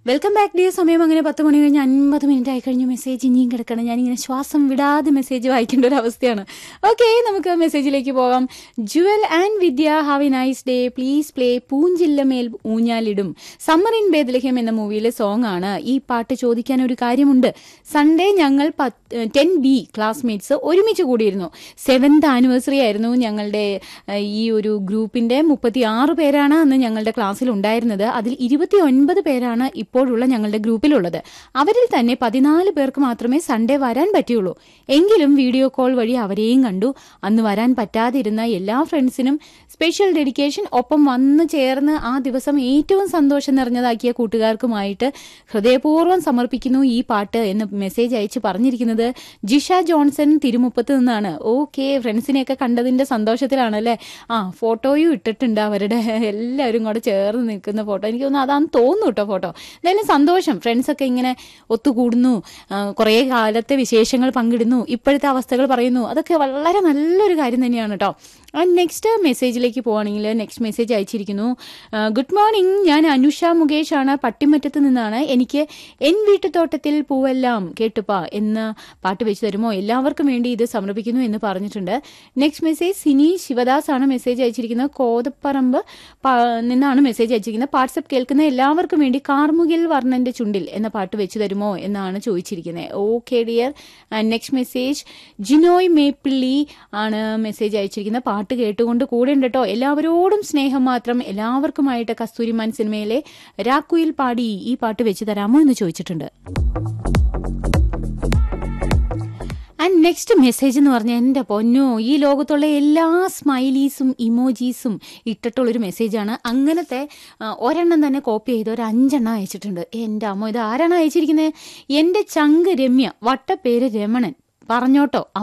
welcome back day സമയം അങ്ങനെ പത്ത് മണി കഴിഞ്ഞ് അൻപത് മിനിറ്റ് ആയി കഴിഞ്ഞു മെസ്സേജ് ഇനിയും കിടക്കണം ഞാനിങ്ങനെ ശ്വാസം വിടാതെ മെസ്സേജ് വായിക്കേണ്ട ഒരു അവസ്ഥയാണ് ഓക്കെ നമുക്ക് മെസ്സേജിലേക്ക് പോകാം Jewel and Vidya have a nice day please play പൂഞ്ചില്ലമേൽ ഊഞ്ഞാലിടും സമ്മർ ഇൻ ബേദ്ലഹ്യം എന്ന മൂവിയിലെ സോങ് ആണ് ഈ പാട്ട് ചോദിക്കാൻ ഒരു കാര്യമുണ്ട് സൺഡേ ഞങ്ങൾ ടെൻ ബി ക്ലാസ്മേറ്റ്സ് ഒരുമിച്ച് കൂടിയിരുന്നു സെവൻത് ആനിവേഴ്സറി ആയിരുന്നു ഞങ്ങളുടെ ഏഹ്, ഈ ഒരു ഗ്രൂപ്പിന്റെ മുപ്പത്തി ആറ് പേരാണ് അന്ന് ഞങ്ങളുടെ ക്ലാസ്സിൽ ഉണ്ടായിരുന്നത് അതിൽ ഇരുപത്തി ഒൻപത് പേരാണ് ഇപ്പോഴുള്ള ഞങ്ങളുടെ ഗ്രൂപ്പിലുള്ളത് അവരിൽ തന്നെ പതിനാല് പേർക്ക് മാത്രമേ സൺഡേ വരാൻ പറ്റിയുള്ളൂ എങ്കിലും വീഡിയോ കോൾ വഴി അവരെയും കണ്ടു അന്ന് വരാൻ പറ്റാതിരുന്ന എല്ലാ ഫ്രണ്ട്സിനും സ്പെഷ്യൽ ഡെഡിക്കേഷൻ ഒപ്പം വന്നു ചേർന്ന് ആ ദിവസം ഏറ്റവും സന്തോഷം നിറഞ്ഞതാക്കിയ കൂട്ടുകാർക്കുമായിട്ട് ഹൃദയപൂർവ്വം സമർപ്പിക്കുന്നു ഈ പാട്ട് എന്ന് മെസ്സേജ് അയച്ച് പറഞ്ഞിരിക്കുന്നത് ജിഷ ജോൺസൺ തിരുമുപ്പത്ത് നിന്നാണ് ഓക്കെ ഫ്രണ്ട്സിനെയൊക്കെ കണ്ടതിന്റെ സന്തോഷത്തിലാണ് അല്ലേ ആ ഫോട്ടോയും ഇട്ടിട്ടുണ്ട് അവരുടെ എല്ലാവരും കൂടെ ചേർന്ന് നിൽക്കുന്ന ഫോട്ടോ എനിക്ക് തോന്നുന്നു അതാന്ന് തോന്നുന്നു കേട്ടോ ഫോട്ടോ എന്തായാലും സന്തോഷം ഫ്രണ്ട്സൊക്കെ ഇങ്ങനെ ഒത്തുകൂടുന്നു ആ, കുറേ കാലത്തെ വിശേഷങ്ങൾ പങ്കിടുന്നു ഇപ്പോഴത്തെ അവസ്ഥകൾ പറയുന്നു അതൊക്കെ വളരെ നല്ലൊരു കാര്യം തന്നെയാണ് കേട്ടോ നെക്സ്റ്റ് മെസ്സേജിലേക്ക് പോവുകയാണെങ്കിൽ നെക്സ്റ്റ് മെസ്സേജ് അയച്ചിരിക്കുന്നു ഗുഡ് മോർണിംഗ് ഞാൻ അനുഷ മുകേഷ് ആണ് പട്ടിമറ്റത്ത് നിന്നാണ് എനിക്ക് എൻ വീട്ടുതോട്ടത്തിൽ പൂവെല്ലാം കേട്ടുപ്പാ എന്ന പാട്ട് വെച്ച് തരുമോ എല്ലാവർക്കും വേണ്ടി ഇത് സമർപ്പിക്കുന്നു എന്ന് പറഞ്ഞിട്ടുണ്ട് നെക്സ്റ്റ് മെസ്സേജ് സിനി ശിവദാസ് ആണ് മെസ്സേജ് അയച്ചിരിക്കുന്നത് കോതപ്പറമ്പ് പ- നിന്നാണ് മെസ്സേജ് അയച്ചിരിക്കുന്നത് വാട്സപ്പ് കേൾക്കുന്ന എല്ലാവർക്കും വേണ്ടി കാർമുകിൽ വർണ്ണന്റെ ചുണ്ടിൽ എന്ന പാട്ട് വെച്ച് തരുമോ എന്നാണ് ചോദിച്ചിരിക്കുന്നത് okay dear next message Jinoy Meppilly ആണ് മെസ്സേജ് അയച്ചിരിക്കുന്നത് പാട്ട് കേട്ടുകൊണ്ട് കൂടെ ഉണ്ട് കേട്ടോ എല്ലാവരോടും സ്നേഹം മാത്രം എല്ലാവർക്കുമായിട്ട് കസ്തൂരിമാൻ സിനിമയിലെ രാക്കുയിൽ പാടി ഈ പാട്ട് വെച്ച് തരാമോ എന്ന് ചോദിച്ചിട്ടുണ്ട് ആൻഡ് നെക്സ്റ്റ് മെസ്സേജ് എന്ന് പറഞ്ഞാൽ എൻ്റെ പൊന്നോ ഈ ലോകത്തുള്ള എല്ലാ സ്മൈലീസും ഇമോജീസും ഇട്ടിട്ടുള്ളൊരു മെസ്സേജാണ് അങ്ങനത്തെ ആ, ഒരെണ്ണം തന്നെ കോപ്പി ചെയ്ത് ഒരു അഞ്ചെണ്ണം അയച്ചിട്ടുണ്ട് എൻ്റെ അമ്മ ഇത് ആരാണ് അയച്ചിരിക്കുന്നത് എൻ്റെ ചങ്ക് രമ്യ വട്ടപ്പേര് രമണൻ പറഞ്ഞോട്ടോ